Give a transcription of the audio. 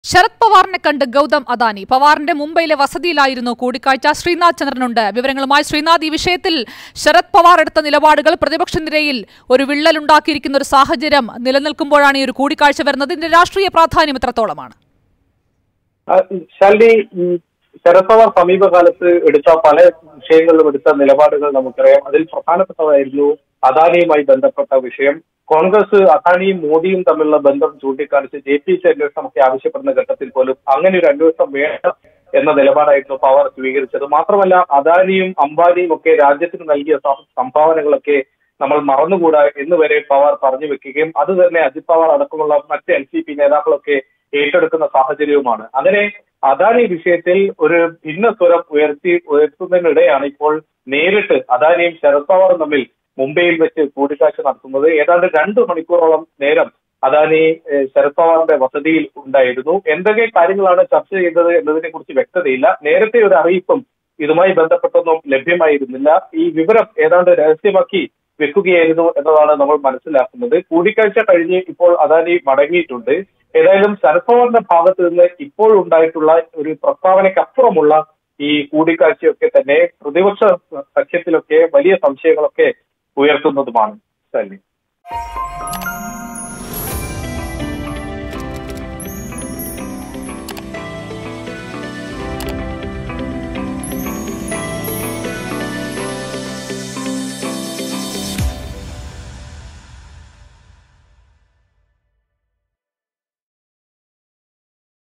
ശരത് പവാറിനെ കണ്ട് ഗൗതം അദാനി പവാറിന്റെ മുംബൈയിലെ വസതിയിലായിരുന്നു കൂടിക്കാഴ്ച ശ്രീനാഥ് ചന്ദ്രനുണ്ട് വിവരങ്ങളുമായി ശ്രീനാഥ് ഈ വിഷയത്തിൽ ശരത് പവാർ എടുത്ത നിലപാടുകൾ പ്രതിപക്ഷ നിരയിൽ ഒരു വിള്ളലുണ്ടാക്കിയിരിക്കുന്ന ഒരു സാഹചര്യം നിലനിൽക്കുമ്പോഴാണ് ഈ ഒരു കൂടിക്കാഴ്ച വരുന്നത് ഇതിന്റെ രാഷ്ട്രീയ പ്രാധാന്യം എത്രത്തോളമാണ് ആ, ശാലിനി ഉം, ശരത് പവാർ സമീപകാലത്ത് എടുത്ത പല വിഷയങ്ങളിലും എടുത്ത നിലപാടുകൾ നമുക്കറിയാം അതിൽ പ്രധാനപ്പെട്ടതായിരുന്നു അദാനിയുമായി ബന്ധപ്പെട്ട വിഷയം കോൺഗ്രസ് അദാനിയും മോദിയും തമ്മിലുള്ള ബന്ധം ചൂണ്ടിക്കാണിച്ച് ജെ പി സി അന്വേഷണമൊക്കെ ആവശ്യപ്പെടുന്ന ഘട്ടത്തിൽ പോലും അങ്ങനെ ഒരു അന്വേഷണം വേണ്ട എന്ന നിലപാടായിരുന്നു പവാർ സ്വീകരിച്ചത് മാത്രമല്ല അദാനിയും അംബാനിയും ഒക്കെ രാജ്യത്തിന് നൽകിയ സം- സംഭാവനകളൊക്കെ നമ്മൾ മറന്നുകൂടാ എന്ന് വരെ പവാർ പറഞ്ഞു വെക്കുകയും അത് തന്നെ അജിത് പവാർ അടക്കമുള്ള മറ്റ് എൽ സി പി നേതാക്കളൊക്കെ ഏറ്റെടുക്കുന്ന സാഹചര്യവുമാണ് അങ്ങനെ അദാനി വിഷയത്തിൽ ഒരു ഭിന്ന സ്വരം ഉയർത്തി ഉയർത്തുന്നതിനിടെയാണ് ഇപ്പോൾ നേരിട്ട് അദാനിയും ശരത് പവാറും തമ്മിൽ മുംബൈയിൽ വെച്ച് കൂടിക്കാഴ്ച നടത്തുന്നത് ഏതാണ്ട് രണ്ടു മണിക്കൂറോളം നേരം അദാനി ഏഹ്, ശരത് പവാറിന്റെ വസതിയിൽ ഉണ്ടായിരുന്നു എന്തൊക്കെ കാര്യങ്ങളാണ് ചർച്ച ചെയ്തത് എന്നതിനെ കുറിച്ച് വ്യക്തതയില്ല നേരത്തെ ഒരു അറിയിപ്പും ഇതുമായി ബന്ധപ്പെട്ടൊന്നും ലഭ്യമായിരുന്നില്ല ഈ വിവരം ഏതാണ്ട് രഹസ്യമാക്കി വെക്കുകയായിരുന്നു എന്നതാണ് നമ്മൾ മനസ്സിലാക്കുന്നത് കൂടിക്കാഴ്ച കഴിഞ്ഞ് ഇപ്പോൾ അദാനി മടങ്ങിയിട്ടുണ്ട് ഏതായാലും ശരത് പവാറിന്റെ ഭാഗത്ത് നിന്ന് ഇപ്പോൾ ഉണ്ടായിട്ടുള്ള ഒരു പ്രസ്താവനയ്ക്കപ്പുറമുള്ള ഈ കൂടിക്കാഴ്ചയൊക്കെ തന്നെ പ്രതിപക്ഷ സഖ്യത്തിലൊക്കെ വലിയ സംശയങ്ങളൊക്കെ ഉയർത്തുന്നതുമാണ് ശാലിനി